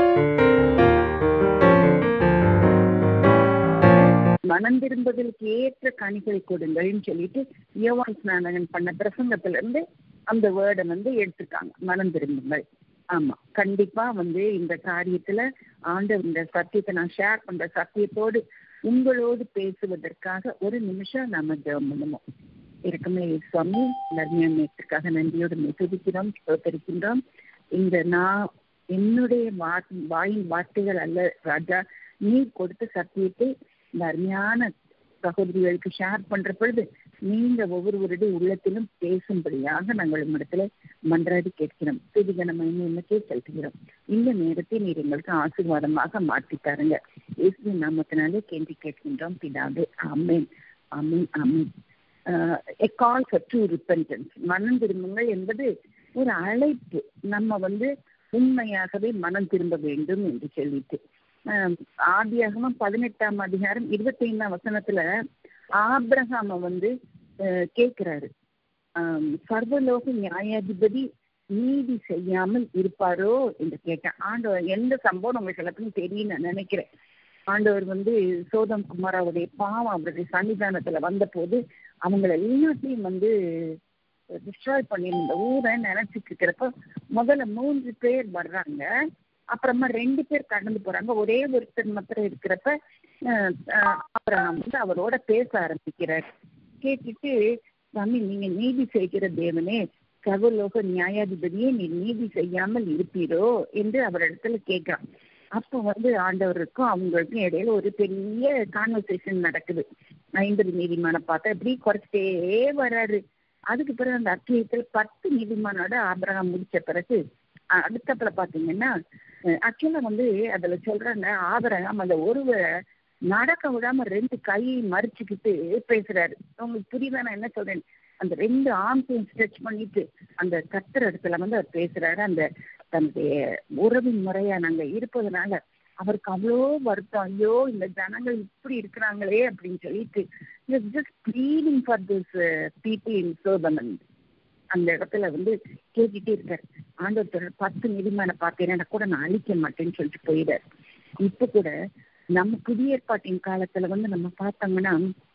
மனந்திரும்பதற்கு ஏற்ற கனிகளை கொடுங்கள்னு சொல்லிட்டு யோவான் ஸ்நானகன் பண்ண பிரசங்கத்துல இருந்து அந்த வேர்டை வந்து எடுத்துட்டாங்க மனம் திரும்புங்கள் ஆமா கண்டிப்பா வந்து இந்த காரியத்துல ஆண்டவர் இந்த சத்தியத்தை நான் ஷேர் பண்ற சத்தியத்தோடு உங்களோடு பேசுவதற்காக ஒரு நிமிஷம் நாம ஜெபம் பண்ணுவோம் இருக்குமே சுவாமி நன்மையத்திற்காக நன்றியோடு துதிக்கிறோம் சோத்தரிக்கின்றோம் இந்த நான் என்னுடைய வா- வாயின் வார்த்தைகள் அல்ல ராஜா நீ கொடுத்த சத்தியத்தை இந்த அருமையான சகோதரிகளுக்கு ஷேர் பண்ற பொழுது நீங்க ஒவ்வொருவருடைய உள்ளத்திலும் பேசும்படியாக நாங்கள் உம்மிடத்துல மன்றாடி கேட்கிறோம் துதிகனமை இன்னைக்கே செலுத்துகிறோம் இந்த நேரத்தை நீர் எங்களுக்கு ஆசீர்வாதமாக மாற்றி தாருங்க இயேசு நாமத்தினாலே கேள்வி கேட்கின்றோம் பிதாவே amen amen amen a call for true repentance மனம் திரும்புங்கள் என்பது ஒரு அழைப்பு நம்ம வந்து உண்மையாகவே மனம் திரும்ப வேண்டும் என்று சொல்லிட்டு ஆஹ் ஆதியாகமம் பதினெட்டாம் அதிகாரம் இருபத்தி ஐந்தாம் வசனத்துல ஆபிரகாம வந்து ஆஹ் கேட்கிறாரு ஆஹ் சர்வலோக நியாயாதிபதி நீதி செய்யாமல் இருப்பாரோ என்று கேட்டேன் ஆண்டவர் எந்த சம்பவம் உங்களுக்கு எல்லாத்துக்கும் தெரியும் நான் நினைக்கிறேன் ஆண்டவர் வந்து சோதம் குமாராவுடைய பாவம் அவருடைய சன்னிதானத்துல வந்த போது அவங்கள எல்லாத்தையும் வந்து டிஸ்ட்ராய் பண்ணி இந்த ஊரை நினைச்சிட்டு இருக்கிறப்ப முதல்ல மூன்று பேர் வர்றாங்க அப்புறமா ரெண்டு பேர் கடந்து போறாங்க ஒரே ஒருத்தர் மாத்திரம் இருக்கிறப்ப அஹ், அஹ், ஆபிரகாம் வந்து அவரோட பேச ஆரம்பிக்கிறார் கேட்டுட்டு சாமி நீங்க நீதி செய்கிற தேவனே சர்வலோக நியாயாதிபதியே நீ நீதி செய்யாமல் இருப்பீரோ என்று அவரிடத்துல கேட்கிறான் அப்போ வந்து ஆண்டவருக்கும் அவங்களுக்கும் இடையில ஒரு பெரிய கான்வர்சேஷன் நடக்குது ஐம்பது நீதிமான பார்த்தா இப்படி குறைச்சிட்டே வர்றாரு அதுக்கு பிறகு அந்த அத்தியத்தில் பத்து நீதிமானோட ஆபிரகாம் முடிச்ச பிறகு அஹ், அடுத்தப்புல பாத்தீங்கன்னா ஆக்சுவலா வந்து அதுல சொல்றாங்க ஆபிரகாம் அந்த ஒருவரை நடக்க விடாம ரெண்டு கையை மறிச்சுக்கிட்டு பேசுறாரு உங்களுக்கு புரியுதா நான் என்ன சொல்றேன் அந்த ரெண்டு ஆம்ஸையும் ஸ்ட்ரெச் பண்ணிட்டு அந்த கத்துற இடத்துல வந்து அவர் பேசுறாரு அந்த தன்னுடைய உறவின் முறையா நாங்க இருப்பதனால அவருக்கு அவ்வளோ வருத்தம் ஐயோ இந்த ஜனங்கள் இப்படி இருக்கிறாங்களே அப்படின்னு சொல்லிட்டு just bleeding for this people in Sodom அந்த இடத்துல வந்து கேட்டுட்டே இருக்காரு ஆண்டவர் சொல்றாரு, பத்து நீதிமான பார்த்தேன்னா கூட நான் அழிக்க மாட்டேன்னு சொல்லிட்டு போயிடாரு இப்ப கூட நம்ம புதிய ஏற்பாட்டின் காலத்துல வந்து நம்ம பார்த்தோம்னா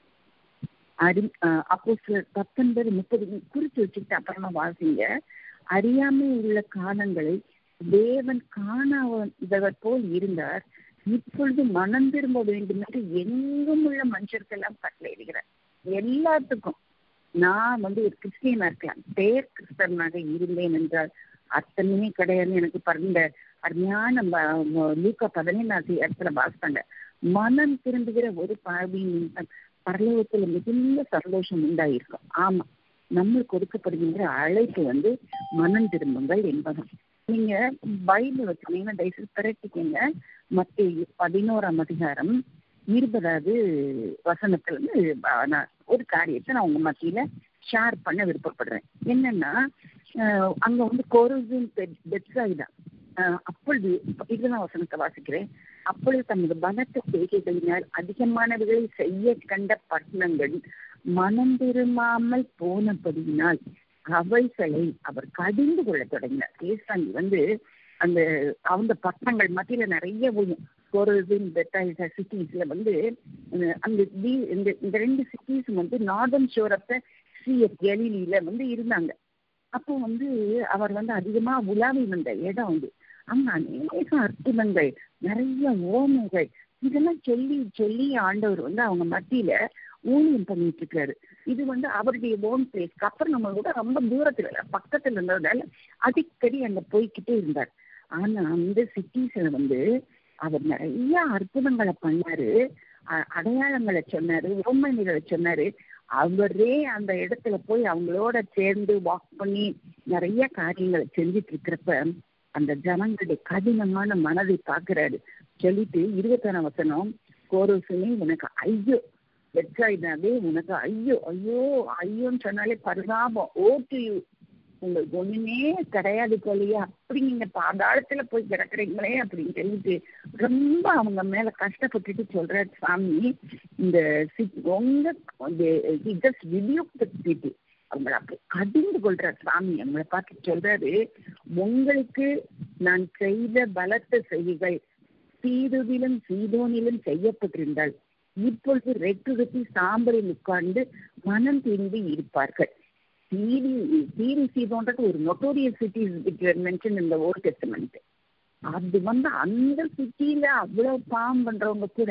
அறி அப்போ பத்தொன்பது முப்பது குறிச்சு வச்சுக்கிட்டு அப்புறமா வாசிங்க அறியாமை உள்ள காலங்களை தேவன் காணாதவர் போல் இருந்தார் இப்பொழுது மனம் திரும்ப வேண்டும் என்று எங்கும் உள்ள மனுஷருக்கெல்லாம் கட்டளையிடுகிறார் எல்லாத்துக்கும் நான் வந்து ஒரு கிறிஸ்டியனா இருக்கலாம் பேர் கிறிஸ்தவனாக இருந்தேன் என்றால் அத்தனையுமே கிடையாது எனக்கு பறந்த அருமையான ம- ம- லூக்கா பதினேழாவது இடத்துல வாசித்தாங்க மனம் திரும்புகிற ஒரு பாவியின் நிமித்தம் பரலோகத்துல மிகுந்த சந்தோஷம் உண்டாயிருக்கும் ஆமா நம்ம கொடுக்கப்படுகின்ற அழைப்பு வந்து மனம் திரும்புங்கள் என்பதும் நீங்க பைபிள் வச்சுக்கீங்கன்னா தயவுசெய்து திரட்டிக்கங்க மத்திய பதினோராம் அதிகாரம் இருபதாவது வசனத்துல இருந்து அஹ், நான் ஒரு காரியத்தை நான் உங்க மத்தியில ஷேர் பண்ண விருப்பப்படுறேன் என்னன்னா அஹ், அங்க வந்து கோரோசின் பெட்சாயிதா அப்பொழுது இதுதான் வசனத்தை வாசிக்கிறேன் அப்பொழுது தமது பலத்த செய்கைகளினால் அதிகமானவர்களை செய்ய கண்ட பட்டணங்கள் மனம் திரும்பாமல் போனபடியினால் அவைகளை அவர் கடிந்து கொள்ள தொடங்கினார் ஏசாமி வந்து அந்த அந்த பட்டணங்கள் மத்தியில நிறைய கோரல்வின் பெட்டாயிசா சிட்டிஸ்ல வந்து அஹ் அந்த தி- இந்த இந்த ரெண்டு சிட்டிஸ் வந்து northern shore of the sea of கெலிலியில வந்து இருந்தாங்க அப்போ வந்து அவர் வந்து அதிகமா உலாவி வந்த இடம் வந்து அங்க அநேக அற்புதங்கள் நிறைய ஓமைகள் இதெல்லாம் சொல்லி சொல்லி ஆண்டவர் வந்து அவங்க மத்தியில ஊழியம் பண்ணிட்டு இருக்காரு இது வந்து அவருடைய ஓன் பிளேஸ் அப்புறம் நம்ம கூட ரொம்ப தூரத்துல இல்ல பக்கத்துல இருந்ததால அடிக்கடி அங்க போய்க்கிட்டே இருந்தார் ஆனா அந்த சிட்டிஸ்ல வந்து அவர் நிறைய அற்புதங்களை பண்ணாரு அ- அடையாளங்களை சொன்னாரு ஓமனிகளை சொன்னாரு அவரே அந்த இடத்துல போய் அவங்களோட சேர்ந்து வாக் பண்ணி நிறைய காரியங்களை செஞ்சுட்டு இருக்கிறப்ப அந்த ஜனங்களுடைய கடினமான மனதை பார்க்கிறாரு சொல்லிட்டு இருபத்தாறாம் வசனம் கோரோசுனே உனக்கு ஐயோ வெச்சாயினாவே உனக்கு ஐயோ ஐயோ ஐயோன்னு சொன்னாலே பரிதாபம் ஓட்டு உங்களுக்கு ஒண்ணுமே கிடையாது போலயே அப்படி நீங்க பாதாளத்துல போய் கிடக்குறீங்களே அப்படின்னு சொல்லிட்டு ரொம்ப அவங்க மேல கஷ்டப்பட்டுட்டு சொல்றாரு சாமி இந்த சி- உங்க ஜஸ்ட் ரிவ்யூ பீப்புள் அவங்கள அப்படி கடிந்து கொள்றார் சாமி அவங்கள பார்த்து சொல்றாரு உங்களுக்கு நான் செய்த பலத்த செய்திகள் தீருவிலும் சீதோனிலும் செய்யப்பட்டிருந்தால் இப்பொழுது ரெட்டுறுத்தி சாம்பலில் உட்கார்ந்து மனம் திரும்பி இருப்பார்கள் தீரி தீரி சீதோன்றது ஒரு நொட்டோரியஸ் சிட்டி மென்ஷன் இந்த ஓல்ட் டெஸ்டமெண்ட் அது வந்து அந்த சிட்டியில அவ்வளவு பாவம் பண்றவங்க கூட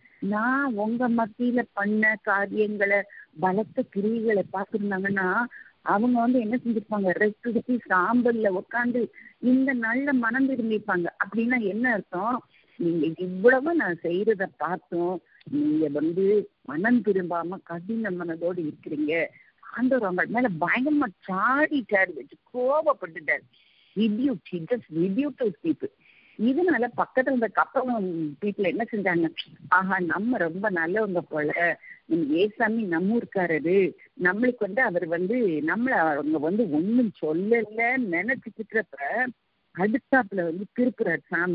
நான் உங்க மத்தியில பண்ண காரியங்களை பலத்த கிரிகளை பார்த்துருந்தாங்கன்னா அவங்க வந்து என்ன செஞ்சிருப்பாங்க ரெஸ்ட் சாம்பல்ல உட்காந்து இந்த நல்ல மனம் திரும்பிப்பாங்க அப்படின்னா என்ன அர்த்தம் நீங்க இவ்வளவு நான் செய்யறத பார்த்தோம் நீங்க வந்து மனம் திரும்பாம கடின மனதோடு இருக்கிறீங்க ஆண்டவர் அவங்க மேல பயங்கரமா சாடிட்டாரு வச்சு கோபப்பட்டுட்டாரு rebuke he just rebuke people இதனால பக்கத்துல இருந்த கப்பலம் பீப்புள் என்ன செஞ்சாங்க ஆஹா நம்ம ரொம்ப நல்லவங்க போல ஏசாமி நம்ம ஊருக்காரரு நம்மளுக்கு வந்து அவர் வந்து நம்மள அவங்க வந்து ஒண்ணும் சொல்லலன்னு நினைச்சிட்டு இருக்கிறப்ப அடுத்தாப்புல வந்து திருப்புறார் சாமி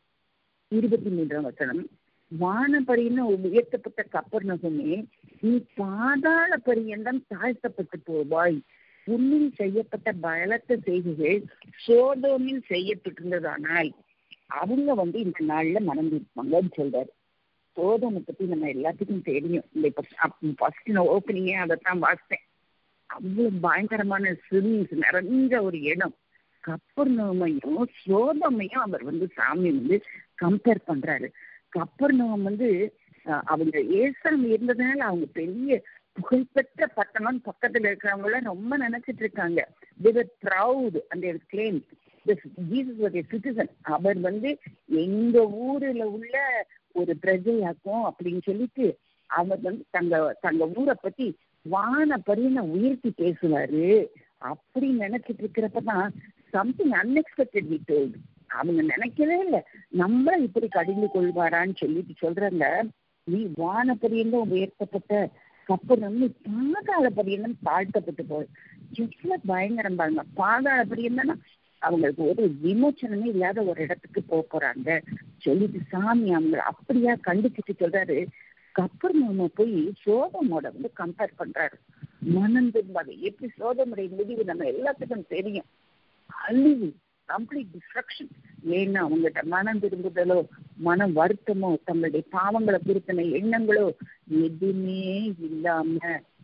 இருபத்தி மூன்றாம் வசனம் வானபரின்னு உயர்த்தப்பட்ட கப்பர் நகமே நீ பாதாள பரியந்தம் தாழ்த்தப்பட்டு போவாய் உன்னில் செய்யப்பட்ட பலத்த செய்திகள் சோதோமில் செய்யப்பட்டிருந்ததானால் அவங்க வந்து இந்த நாள்ல மணந்திருப்பாங்கன்னு சொல்றாரு சோதனை பத்தி நம்ம எல்லாத்துக்கும் தெரியும் இந்த இப்ப ஃபர்ஸ்ட் நான் ஓப்பனிங்கே அதை தான் வாசித்தேன் அவ்வளவு பயங்கரமான சிரிஸ் நிறைஞ்ச ஒரு இடம் கப்பர் நோமையும் சோதமையும் அவர் வந்து சாமி வந்து கம்பேர் பண்றாரு கப்பர் நோகம் வந்து அவங்க ஏசம் இருந்ததுனால அவங்க பெரிய புகழ்பெற்ற பட்டணம் பக்கத்துல இருக்கிறவங்கள ரொம்ப நினைச்சிட்டு இருக்காங்க ப்ரௌட் அந்த கிளைம் ஜீசஸ் சிட்டிசன் அவர் வந்து எங்க ஊர்ல உள்ள ஒரு பிரஜையாக்கும் அப்படின்னு சொல்லிட்டு அவர் வந்து தங்க தங்க ஊரை பத்தி வான பரியனை உயர்த்தி பேசுவாரு அப்படி நினைச்சிட்டு இருக்கிறப்பதான் சம்திங் அன்எக்ஸ்பெக்டட் வி டோல்டு அவங்க நினைக்கவே இல்லை நம்ம இப்படி கடிந்து கொள்வாரான்னு சொல்லிட்டு சொல்றாங்க நீ வான பரியந்தம் உயர்த்தப்பட்ட கப்பல் நீ பாதாள பரியந்தம் தாழ்த்தப்பட்டு போய் எவ்வளவு பயங்கரம் பாருங்க பாதாள பரியந்தம்னா அவங்களுக்கு ஒரு விமோச்சனமே இல்லாத ஒரு இடத்துக்கு போக போறாங்க சொல்லிட்டு சாமி அவங்க அப்படியா கண்டுபிடிச்சு சொல்றாரு கப்பர் நம்ம போய் சோதமோட வந்து கம்பேர் பண்றாரு மனம் திரும்பாது எப்படி சோதமுடைய முடிவு நம்ம எல்லாத்துக்கும் தெரியும் அழிவு கம்ப்ளீட் டிஸ்ட்ரக்ஷன் ஏன்னா அவங்ககிட்ட மனம் திரும்புதலோ மனம் வருத்தமோ தங்களுடைய பாவங்களை குறித்தன எண்ணங்களோ எதுவுமே இல்லாம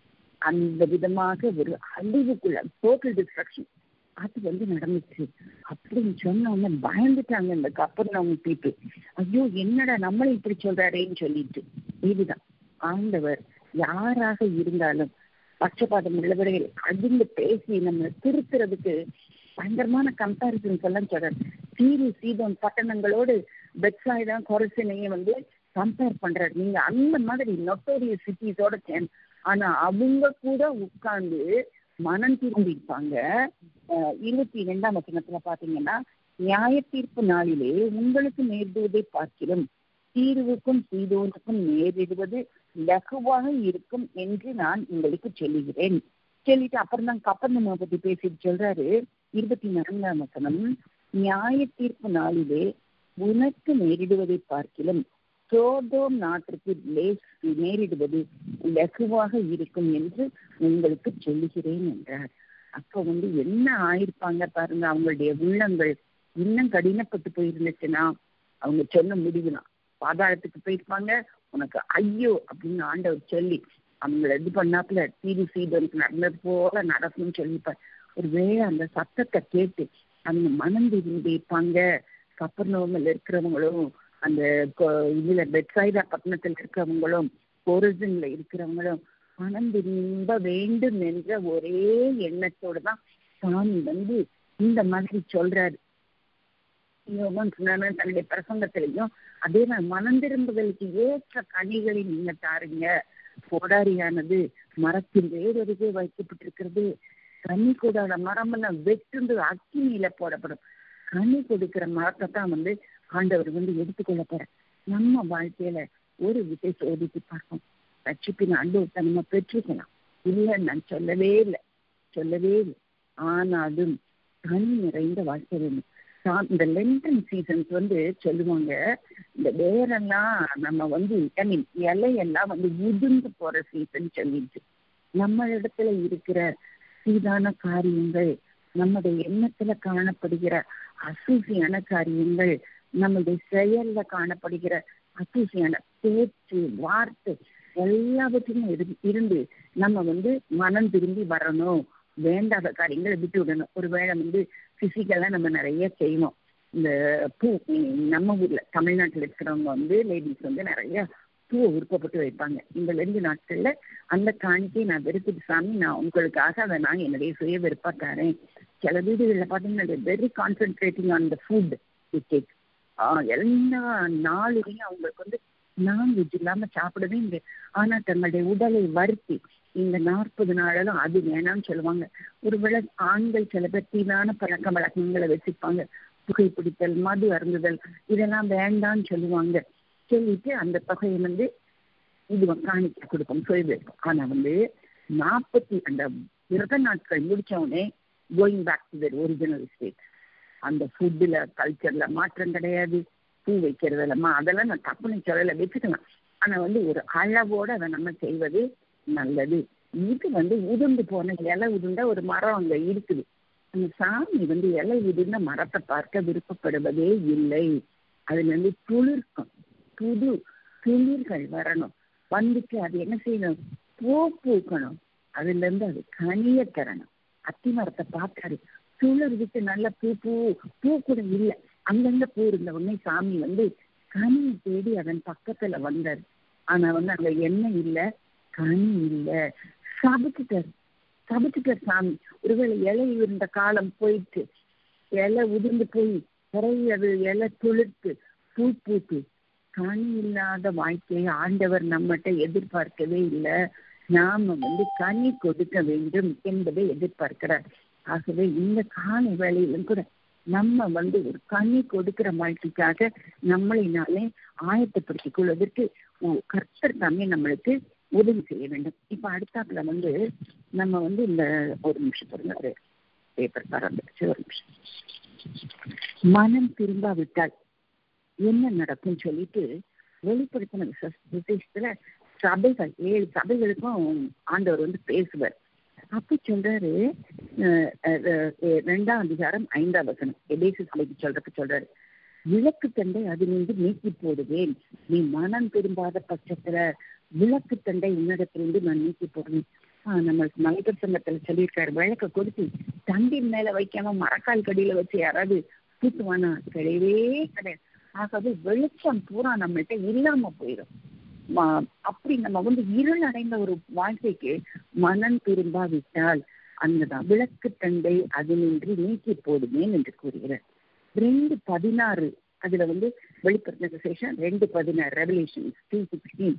அந்த விதமாக ஒரு அழிவுக்குள்ள டோட்டல் டிஸ்ட்ரக்ஷன் அது வந்து நடந்துச்சு அப்படின்னு சொன்ன உடனே பயந்துட்டாங்க இந்த கப்பர்னவங்க பீப்புள் ஐயோ என்னடா நம்மளை இப்படி சொல்றாரேன்னு சொல்லிட்டு இதுதான் ஆண்டவர் யாராக இருந்தாலும் பட்சபாதம் உள்ளவர்கள் அதிர்ந்து பேசி நம்ம திருத்துறதுக்கு பயங்கரமான கம்பேரிசன்ஸ் எல்லாம் சொல்றாரு தீரு சீதம் பட்டணங்களோடு பெட்சாய்தான் கொரசினையும் வந்து கம்பேர் பண்றாரு நீங்க அந்த மாதிரி நொட்டோரிய சிட்டிஸோட சேர்ந்து ஆனா அவங்க கூட உட்கார்ந்து மனம் திரும்பியிருப்பாங்க இருபத்தி ரெண்டாம் வசனத்துல பாத்தீங்கன்னா நியாய தீர்ப்பு நாளிலே உங்களுக்கு நேர்டுவதை பார்க்கிலும் தீர்வுக்கும் சீதோனுக்கும் நேரிடுவது லகுவாக இருக்கும் என்று நான் உங்களுக்கு சொல்லுகிறேன் சொல்லிட்டு அப்புறம் தான் கப்பர்ணமை பத்தி பேசிட்டு சொல்றாரு இருபத்தி நான்காம் வசனம் நியாய தீர்ப்பு நாளிலே உனக்கு நேரிடுவதை பார்க்கிலும் சோதோம் நாட்டிற்கு நேரிடுவது லகுவாக இருக்கும் என்று உங்களுக்கு சொல்லுகிறேன் என்றார் அப்ப வந்து என்ன ஆயிருப்பாங்க பாருங்க அவங்களுடைய உள்ளங்கள் இன்னும் கடினப்பட்டு போயிருந்துச்சுன்னா அவங்க சொன்ன முடிவுதான் பாதாளத்துக்கு போயிருப்பாங்க உனக்கு ஐயோ அப்படின்னு ஆண்டவர் சொல்லி அவங்கள இது பண்ணாப்புல டிவி சீதனுக்கு நடந்தது போல நடக்கணும்னு சொல்லிப்பார் ஒருவேளை அந்த சத்தத்தை கேட்டு அவங்க மனம் திரும்பிப்பாங்க கப்பர்நோமில் இருக்கிறவங்களும் அந்த இதுல பெட்சைடா பட்டணத்தில் இருக்கிறவங்களும் கோரசன்ல இருக்கிறவங்களும் மனம் திரும்ப வேண்டும் என்ற ஒரே எண்ணத்தோட தான் சாமி வந்து இந்த மாதிரி சொல்றாரு தன்னுடைய பிரசங்கத்திலையும் அதே மாதிரி மனம் திரும்புதலுக்கு ஏற்ற கனிகளை நீங்க தாருங்க கோடாரியானது மரத்தில் வேறொருகே வைக்கப்பட்டிருக்கிறது கனி கூடாத மரம் எல்லாம் வெட்டுந்து அக்கினியில போடப்படும் கனி கொடுக்கிற மரத்தை தான் வந்து ஆண்டவர் வந்து எடுத்துக்கொள்ள போற நம்ம வாழ்க்கையில ஒரு விதை சோதித்து பார்ப்போம் ரட்சிப்பின் அனுபவத்தை நம்ம பெற்றுக்கலாம் இல்லைன்னு நான் சொல்லவே இல்லை சொல்லவே இல்லை ஆனாலும் கனி நிறைந்த வாழ்க்கை வேணும் இந்த லென்டன் சீசன்ஸ் வந்து சொல்லுவாங்க இந்த வேரெல்லாம் நம்ம வந்து ஐ மீன் இலையெல்லாம் வந்து உதிர்ந்து போற சீசன் சொல்லிட்டு நம்ம இடத்துல இருக்கிற சீதான காரியங்கள் நம்முடைய எண்ணத்துல காணப்படுகிற அசூசியான காரியங்கள் நம்மளுடைய செயல்ல காணப்படுகிற அசூசியான பேச்சு வார்த்தை எல்லாவற்றையும் இரு- இருந்து நம்ம வந்து மனம் திரும்பி வரணும் வேண்டாத காரியங்களை விட்டு விடணும் ஒருவேளை வந்து பிசிக்கலா நம்ம நிறைய செய்வோம் இந்த பூ உம், நம்ம ஊர்ல தமிழ்நாட்டுல இருக்கிறவங்க வந்து லேடிஸ் வந்து நிறைய பூவை விருப்பப்பட்டு வைப்பாங்க இந்த ரெண்டு நாட்கள்ல அந்த காணிக்கை நான் வெறுத்துட்டு சாமி நான் உங்களுக்காக அதை நான் என்னுடைய சுய விருப்பா தரேன் சில வீடுகள்ல பாத்தீங்கன்னா very concentrating on the food take எல்லா நாளுலையும் அவங்களுக்கு வந்து நான்வெஜ் இல்லாம சாப்பிடவே இல்லை ஆனா தங்களுடைய உடலை வருத்தி இந்த நாற்பது நாளும் அது வேணாம்னு சொல்லுவாங்க ஒருவேளை ஆண்கள் சில பேர் தீவான பழக்க வழக்கங்களை வச்சிருப்பாங்க புகைப்பிடித்தல் மது அருந்துதல் இதெல்லாம் வேண்டாம்னு சொல்லுவாங்க சொல்லிட்டு அந்த தொகையை வந்து இது காணிக்க கொடுக்கும் சொல்லி ஆனா வந்து நாற்பத்தி அந்த விரத நாட்கள் முடிச்ச உடனே going back to their original state அந்த ஃபுட்டுல கல்ச்சர்ல மாற்றம் கிடையாது பூ வைக்கிறதுல மா அதெல்லாம் நான் தப்புன்னு சொல்லல வச்சுக்கலாம் ஆனா வந்து ஒரு அளவோட அதை நம்ம செய்வது நல்லது இது வந்து உதிர்ந்து போன இலை உதிர்ந்த ஒரு மரம் அங்க இருக்குது அந்த சாமி வந்து இலை உதிர்ந்த மரத்தை பார்க்க விருப்பப்படுவதே இல்லை அதுல இருந்து துளிர்க்கும் புது துளிர்கள் வரணும் வந்துட்டு அது என்ன செய்யணும் பூ பூக்கணும் அதுல இருந்து அது கனிய தரணும் அத்தி மரத்தை பார்த்தாரு துளிர் விட்டு நல்ல பூ பூ பூ கூட இல்லை அங்கங்க பூ இருந்த உடனே சாமி வந்து கனியை தேடி அதன் பக்கத்துல வந்தார் ஆனா வந்து அங்க எண்ணெய் இல்ல கனி இல்ல சபிச்சுட்டார் சபிச்சுட்டார் சாமி ஒருவேளை இலை இருந்த காலம் போயிட்டு இலை உதிர்ந்து போய் பிறகு அது இலை துளிர்த்து பூ பூத்து கனி இல்லாத வாழ்க்கையை ஆண்டவர் நம்மகிட்ட எதிர்பார்க்கவே இல்லை நாம வந்து கனி கொடுக்க வேண்டும் என்பதை எதிர்பார்க்கிறார் ஆகவே இந்த காலை வேளையிலும் கூட நம்ம வந்து ஒரு கனி கொடுக்கிற வாழ்க்கைக்காக நம்மளை நாளே ஆயத்தப்படுத்திக் கொள்வதற்கு உ- கர்த்தர் தாமே நம்மளுக்கு உதவி செய்ய வேண்டும் இப்ப அடுத்தாப்புல வந்து நம்ம வந்து இந்த ஒரு நிமிஷம் பாருங்க ஒரு பேப்பர் பறந்துச்சு ஒரு நிமிஷம் மனம் திரும்பாவிட்டால் என்ன நடக்கும்னு சொல்லிட்டு வெளிப்படுத்தின விசேஷ- விசேஷத்துல சபைகள் ஏழு சபைகளுக்கும் ஆண்டவர் வந்து பேசுவார் அப்ப சொல்றாரு அஹ், அஹ், அஹ், ரெண்டாம் அதிகாரம் ஐந்தாம் வசனம் எபேசு சபைக்கு சொல்றப்ப சொல்றாரு விளக்கு தண்டை அது நின்று நீக்கி போடுவேன் நீ மனம் திரும்பாத பட்சத்துல விளக்கு தண்டை உன்னிடத்திலிருந்து நான் நீக்கி போடுவேன் ஆஹ் நம்மளுக்கு மலைக்கர் சங்கத்துல சொல்லியிருக்காரு விளக்க கொடுத்து தண்டின் மேல வைக்காம மரக்கால் கடியில வச்சு யாராவது தூக்குவானா கிடையவே கிடையாது ஆகவே வெளிச்சம் பூரா நம்மள்ட்ட இல்லாம போயிடும் ம- அப்படி நம்ம வந்து இருள் அடைந்த ஒரு வாழ்க்கைக்கு மனம் திரும்பாவிட்டால் அங்கதான் விளக்கு தண்டை அதனின்றி நீக்கி போடுவேன் என்று கூறுகிறார் ரெண்டு பதினாறு அதுல வந்து வெளிப்படுத்தின விசேஷம் ரெண்டு பதினாறு ரெவலேஷன் டூ சிக்ஸ்டீன்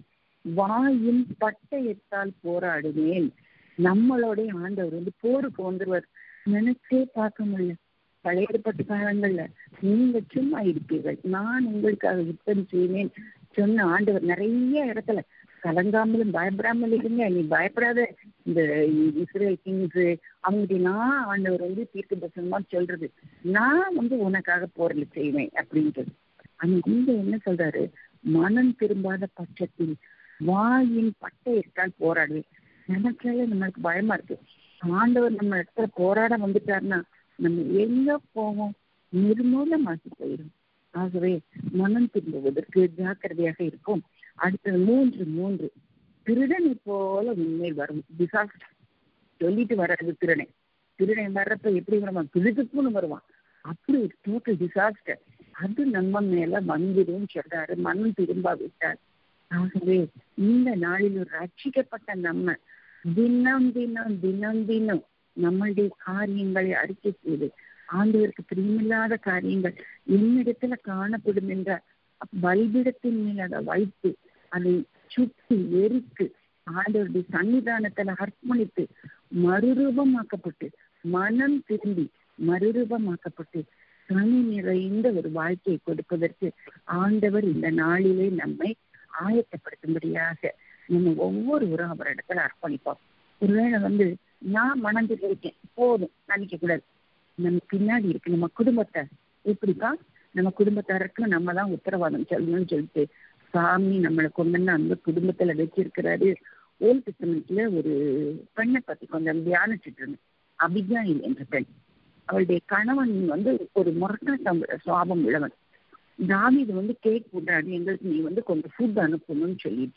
வாயின் பட்டயத்தால் போராடுவேன் நம்மளுடைய ஆண்டவர் வந்து போருக்கு வந்துருவார் நினைச்சே பார்க்க முடியல பழைய ஏற்பாட்டு காலங்கள்ல நீங்க சும்மா இருப்பீர்கள் நான் உங்களுக்காக யுத்தம் செய்வேன் சொன்ன ஆண்டவர் நிறைய இடத்துல கலங்காமலும் பயப்படாமல் இருங்க நீ பயப்படாத இந்த இஸ்ரேல் கிங்ஸ் அவங்ககிட்ட நான் ஆண்டவர் வந்து தீர்க்க தரிசனமா சொல்றது நான் வந்து உனக்காக போரில் செய்வேன் அப்படின்றது ஆனா இங்க என்ன சொல்றாரு மனம் திரும்பாத பட்சத்தில் வாயின் பட்டயத்தால் போராடுவேன் நினைச்சாலே நம்மளுக்கு பயமா இருக்கு ஆண்டவர் நம்ம இடத்துல போராட வந்துட்டாருன்னா நம்ம எங்க போவோம் நிர்மூலமாக்கி போயிடும் ஆகவே மனம் திரும்புவதற்கு ஜாக்கிரதையாக இருப்போம் அடுத்தது மூன்று மூன்று திருடனை போல உண்மையில் வரும் டிசாஸ்டர் சொல்லிட்டு வர்றது திருடனை திருடன் வர்றப்ப எப்படி வருவான் திருதுப்புன்னு வருவான் அப்படி ஒரு டோட்டல் டிசாஸ்டர் அது நம்ம மேல வந்துடும் சொல்றாரு மனம் திரும்பாவிட்டார் ஆகவே இந்த நாளில் ஒரு ரட்சிக்கப்பட்ட நம்ம தினம் தினம் தினம் தினம் நம்மளுடைய காரியங்களை அறிக்கை செய்து ஆண்டவருக்கு பிரியமில்லாத காரியங்கள் என்னிடத்துல காணப்படும் என்ற பலிபிடத்தின் மேல் அதை வைத்து அதை சுற்றி எரித்து ஆண்டவருடைய சன்னிதானத்துல அர்ப்பணித்து மறுரூபமாக்கப்பட்டு மனம் திரும்பி மறுரூபமாக்கப்பட்டு தனி நிறைந்த ஒரு வாழ்க்கையை கொடுப்பதற்கு ஆண்டவர் இந்த நாளிலே நம்மை ஆயத்தப்படுத்தும்படியாக நம்ம ஒவ்வொருவரும் அவர் இடத்துல அர்ப்பணிப்போம் ஒருவேளை வந்து நான் மணந்துட்டு இருக்கேன் போதும் நினைக்க கூடாது நம்ம பின்னாடி இருக்கு நம்ம குடும்பத்தை எப்படிப்பா நம்ம குடும்பத்தாருக்கு நம்ம தான் உத்தரவாதம் சொல்லணும்னு சொல்லிட்டு சாமி நம்மளை கொண்டு வந்து அந்த குடும்பத்துல வச்சிருக்கிறாரு ஓல்ட் டெஸ்டமெண்ட்ல ஒரு பெண்ணை பத்தி கொஞ்சம் தியானிச்சுட்டு இருந்தேன் அபிகாயில் என்ற பெண் அவளுடைய கணவன் வந்து ஒரு முரட்டாட்டம் சுவாபம் உள்ளவன் தாவிது வந்து கேக் போட்டாரு எங்களுக்கு நீ வந்து கொஞ்சம் ஃபுட் அனுப்பணும்னு சொல்லிட்டு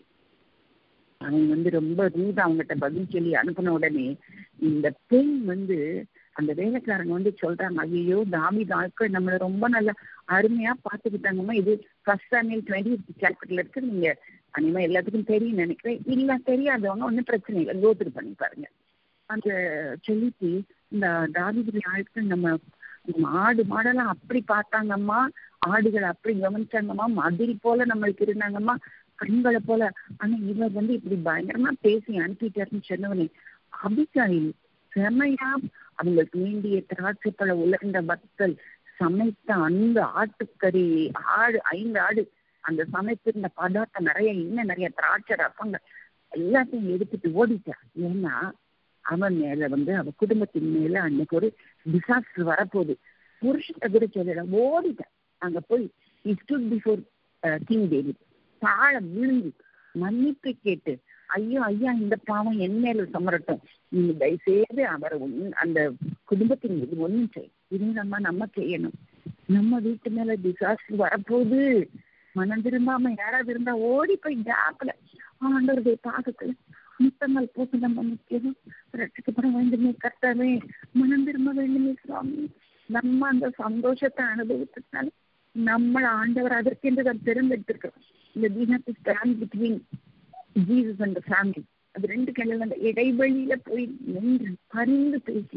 அவன் வந்து ரொம்ப ரூதா அவங்ககிட்ட பதில் சொல்லி அனுப்பின உடனே இந்த பெண் வந்து அந்த வேலைக்காரங்க வந்து சொல்றாங்க ஐயோ தாவித ஆட்கள் நம்மளை ரொம்ப நல்ல அருமையா பாத்துக்கிட்டாங்கம்மா இது ஃபர்ஸ்ட் சாமியல் டுவெண்ட்டி சாப்டர்ல இருக்கு நீங்க அனிமா எல்லாத்துக்கும் தெரியும் நினைக்கிறேன் இல்ல தெரியாதவங்க ஒன்றும் பிரச்சனை இல்லை கோத்ரு பண்ணி பாருங்க அந்த சொல்லிட்டு இந்த தாவித ஆட்கள் நம்ம நம்ம ஆடு மாடெல்லாம் அப்படி பார்த்தாங்கம்மா ஆடுகளை அப்படி கவனிச்சாங்கம்மா மதுரை போல நம்மளுக்கு இருந்தாங்கம்மா கண்களை போல ஆனா இவர் வந்து இப்படி பயங்கரமா பேசி அனுப்பிட்டாருன்னு சொன்னவனே அபிகாயில் செமையா அவங்களுக்கு வேண்டிய திராட்சை பழ உலர்ந்த வத்தல் சமைத்த அந்த ஆட்டுக்கறி ஆடு ஐந்து ஆடு அந்த சமைத்திருந்த பதார்த்தம் நிறைய இன்னும் நிறைய திராட்சை ரசங்கள் எல்லாத்தையும் எடுத்துட்டு ஓடிட்டான் ஏன்னா அவன் மேல வந்து அவ குடும்பத்தின் மேல அன்னைக்கு ஒரு டிசாஸ்டர் வரப்போகுது புருஷத்தை கூட சொல்லல ஓடிட்டான் அங்க போய் ஸ்டுட் பிஃபோர் கிங் டேவிட் தாழ விழுந்து மன்னிப்பு கேட்டு ஐயோ ஐயா இந்த பாவம் என் மேல சமரட்டும் நீங்க தயவுசெய்து அவரை அந்த குடும்பத்தின் மீது ஒன்றும் செய் இது நம்ம நம்ம செய்யணும் நம்ம வீட்டு மேல டிசாஸ்டர் வரப்போகுது மனம் திரும்பாம யாராவது இருந்தா ஓடி போய் கேப்ல ஆண்டவருடைய பாதத்துல முத்தங்கள் போட்டு நம்ம நிற்கணும் ரட்சிக்கப்பட வேண்டுமே கர்த்தாவே மனம் திரும்ப வேண்டுமே சுவாமி நம்ம அந்த சந்தோஷத்தை அனுபவித்ததுனால நம்மள ஆண்டவர் அதற்கென்று தான் தேர்ந்தெடுத்திருக்கிறோம் இந்த தீனத்து stand between Jesus and family அது ரெண்டு கிளையில அந்த இடைவெளியில போய் நின்று பரிந்து பேசி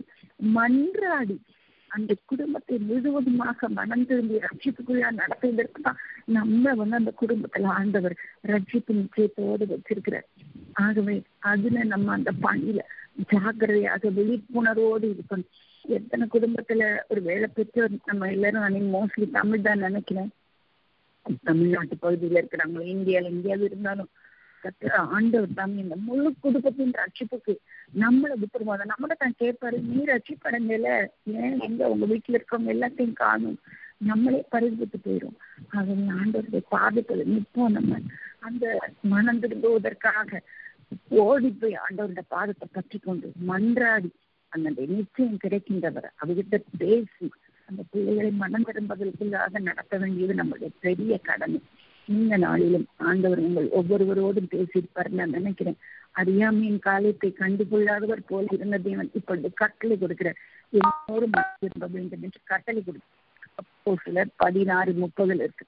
மன்றாடி அந்த குடும்பத்தை முழுவதுமாக மனம் திரும்பி ரட்சிப்புக்குள்ளா நடத்துவதற்கு தான் நம்ம வந்து அந்த குடும்பத்துல ஆண்டவர் ரட்சிப்பு நிச்சயத்தோடு வச்சிருக்கிறார் ஆகவே அதுல நம்ம அந்த பணியில ஜாக்கிரதையாக விழிப்புணர்வோடு இருக்கணும் எத்தனை குடும்பத்துல ஒரு வேலை பெற்று நம்ம எல்லாரும் நான் மோஸ்ட்லி தமிழ் தான் நினைக்கிறேன் தமிழ்நாட்டு பகுதியில இருக்கிறாங்க இந்தியால எங்கேயாவது இருந்தாலும் கத்திர ஆண்டவர் தான் இந்த முழு குடும்பத்தின் ரட்சிப்புக்கு நம்மளை விட்டுருவோம் அதை நம்மள தான் கேட்பாரு நீ ரட்சிப்படைஞ்சல ஏன் எங்க உங்க வீட்டுல இருக்கவங்க எல்லாத்தையும் காணும் நம்மளே பரிசுத்து போயிடும் ஆகவே ஆண்டவருடைய பாதத்துல நிற்போம் நம்ம அந்த மனம் திரும்புவதற்காக ஓடி போய் ஆண்டவருடைய பாதத்தை பற்றி கொண்டு மன்றாடி அந்த நிச்சயம் கிடைக்கின்றவர் அவர்கிட்ட பேசி அந்த பிள்ளைகளை மனம் திரும்பதற்குள்ளாக நடத்த வேண்டியது நம்மளுடைய பெரிய கடமை இந்த நாளிலும் ஆண்டவர் உங்கள் ஒவ்வொருவரோடும் பேசியிருப்பார் நான் நினைக்கிறேன் அறியாமையின் காலத்தை கண்டுகொள்ளாதவர் போல் இருந்த தேவன் இப்பொழுது கட்டளை கொடுக்கிறார் எல்லோரும் திரும்ப வேண்டும் என்று கட்டளை கொடுக்கிறார் அப்போ சிலர் பதினாறு முப்பதுல இருக்கு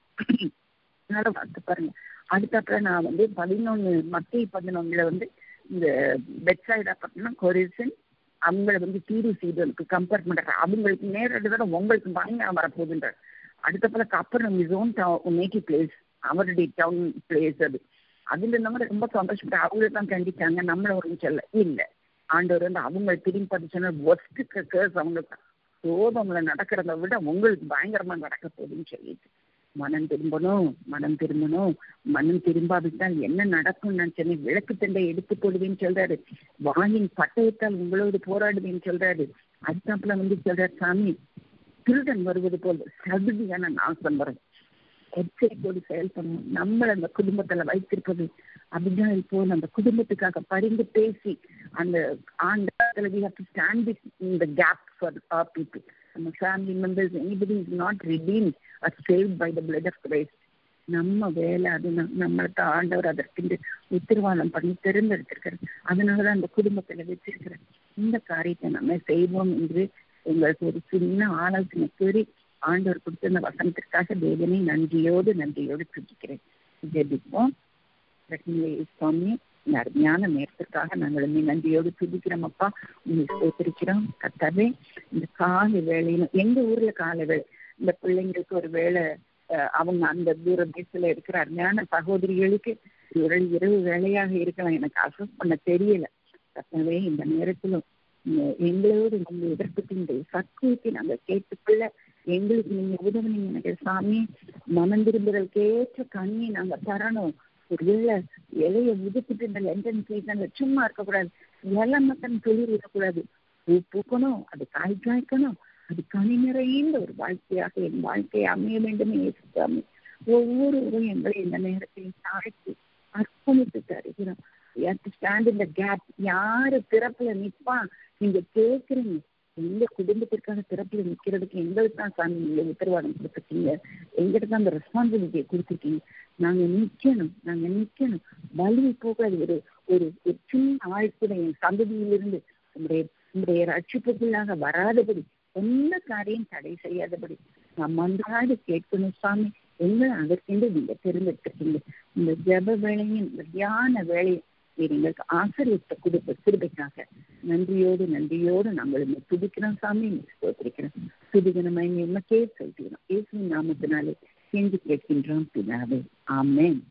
அதனால பார்த்து பாருங்க அதுக்கப்புறம் நான் வந்து பதினொன்னு மத்திய பதினொன்னுல வந்து இந்த வெப்சைட் பார்த்தீங்கன்னா கொரிசன் அவங்கள வந்து தீரு செய்தலுக்கு கம்பேர் பண்றாங்க அவங்களுக்கு நேரடி விட உங்களுக்கு பயங்கரம் வரப்போகுதுன்றார் அடுத்த போல அப்புறம் இஸ் ஓன் நேட்டிவ் பிளேஸ் அவருடைய டவுன் பிளேஸ் அது அதுல இருந்தவங்க ரொம்ப சந்தோஷப்பட்டு அவங்கள தான் கண்டிச்சாங்க நம்மள ஒரு சொல்ல இல்ல ஆண்டவர் வந்து அவங்க திரும்பி பார்த்து சொன்ன ஒஸ்ட் கேர்ஸ் அவங்களுக்கு சோதங்களை நடக்கிறத விட உங்களுக்கு பயங்கரமா நடக்க போகுதுன்னு சொல்லிட்டு மனம் திரும்பணும் மனம் திரும்பணும் மனம் திரும்பாவிட்டால் என்ன நடக்கும் நான் சொன்ன விளக்கு தண்டை எடுத்து போடுவேன்னு சொல்றாரு வாயின் பட்டயத்தால் உங்களோடு போராடுவேன்னு சொல்றாரு அதுக்கப்புறம் வந்து சொல்றாரு சாமி திருடன் வருவது போல் சதுதியான நாசம் வரும் எச்சரிக்கையோடு செயல்படணும் நம்மளை அந்த குடும்பத்துல வைத்திருப்பது அபிஜாயில் போல் அந்த குடும்பத்துக்காக பரிந்து பேசி அந்த ஆண்டு we have to stand with இந்த கேப் ஃபார் ஆர் பீப்புள் நம்ம family members anybody is not redeem or save by the blood of Christ நம்ம வேலை அது நம்மளுக்கு ஆண்டவர் அதற்கு உத்தரவாதம் பண்ணி தேர்ந்தெடுத்திருக்காரு அதனாலதான் அந்த குடும்பத்துல வச்சிருக்கிறார் இந்த காரியத்தை நம்ம செய்வோம் என்று உங்களுக்கு ஒரு சின்ன ஆலோசனை கூறி ஆண்டவர் கொடுத்த இந்த வசனத்திற்காக தேவனை நன்றியோடு நன்றியோடு துதிக்கிறேன் ஜெபிப்போம் சுவாமி இந்த அருமையான நேரத்திற்காக நாங்கள் உண்மை நன்றியோடு துதிக்கிறோம் அப்பா உங்களை சேர்த்திருக்கிறோம் கத்தாவே இந்த காலை வேலையில எங்க ஊர்ல காலை வேலை இந்த பிள்ளைங்களுக்கு ஒரு வேலை அவங்க அந்த தூர தேசத்துல இருக்கிற அருமையான சகோதரிகளுக்கு இரவு இரவு வேலையாக இருக்கலாம் எனக்கு அசஸ் பண்ண தெரியல கத்தாவே இந்த நேரத்திலும் எங்களோடு நீங்க எதிர்ப்புக்கின்ற சக்குவத்தை நாங்கள் கேட்டுக்கொள்ள எங்களுக்கு நீங்க உதவுனீங்க சாமி மனம் திரும்புதலுக்கேற்ற கண்ணி நாங்க தரணும் ஒருவேளை இலைய உதுப்பிட்டு இந்த லண்டன் சீசன்ல சும்மா இருக்கக்கூடாது இலை மட்டும் தொழில் விடக்கூடாது பூ பூக்கணும் அது காய் காய்க்கணும் அது கனி நிறைந்த ஒரு வாழ்க்கையாக என் வாழ்க்கையை அமைய வேண்டுமே சாமி ஒவ்வொருவரும் எங்களை இந்த நேரத்தில் தாழ்த்தி அர்ப்பணித்து தருகிறோம் ஸ்டாண்ட் இந்த கேப் யாரு திறப்புல நிப்பான் நீங்க கேக்குறீங்க எங்க குடும்பத்திற்கான திறப்புல நிக்கிறதுக்கு எங்களுக்கு தான் சாமி நீங்க உத்தரவாதம் கொடுத்துருக்கீங்க எங்கிட்ட தான் அந்த ரெஸ்பான்சிபிலிட்டியை கொடுத்துருக்கீங்க நாங்க நிக்கணும் நாங்க நிக்கணும் வலி போகாது ஒரு ஒரு ஒரு சின்ன ஆழ்குட என் சந்ததியிலிருந்து உங்களுடைய உங்களுடைய ரட்சிப்புக்குள்ளாக வராதபடி எந்த காரியம் தடை செய்யாதபடி நாம் அன்றாடு கேட்கணும் சாமி என்ன அதற்கென்று நீங்க தெரிந்தெடுத்திருக்கீங்க இந்த ஜப வேலையும் இந்த தியான வேலையும் எங்களுக்கு ஆசிரியத்தை கொடுத்த கிருபைக்காக நன்றியோடு நன்றியோடு நாங்கள் உண்மை துதிக்கிறோம் சாமி ஸ்தோத்திரிக்கிறோம் துதிகனமை உண்மைக்கே செலுத்துகிறோம் இயேசுவின் நாமத்தினாலே செஞ்சு கேட்கின்றோம் பிதாவே ஆமேன்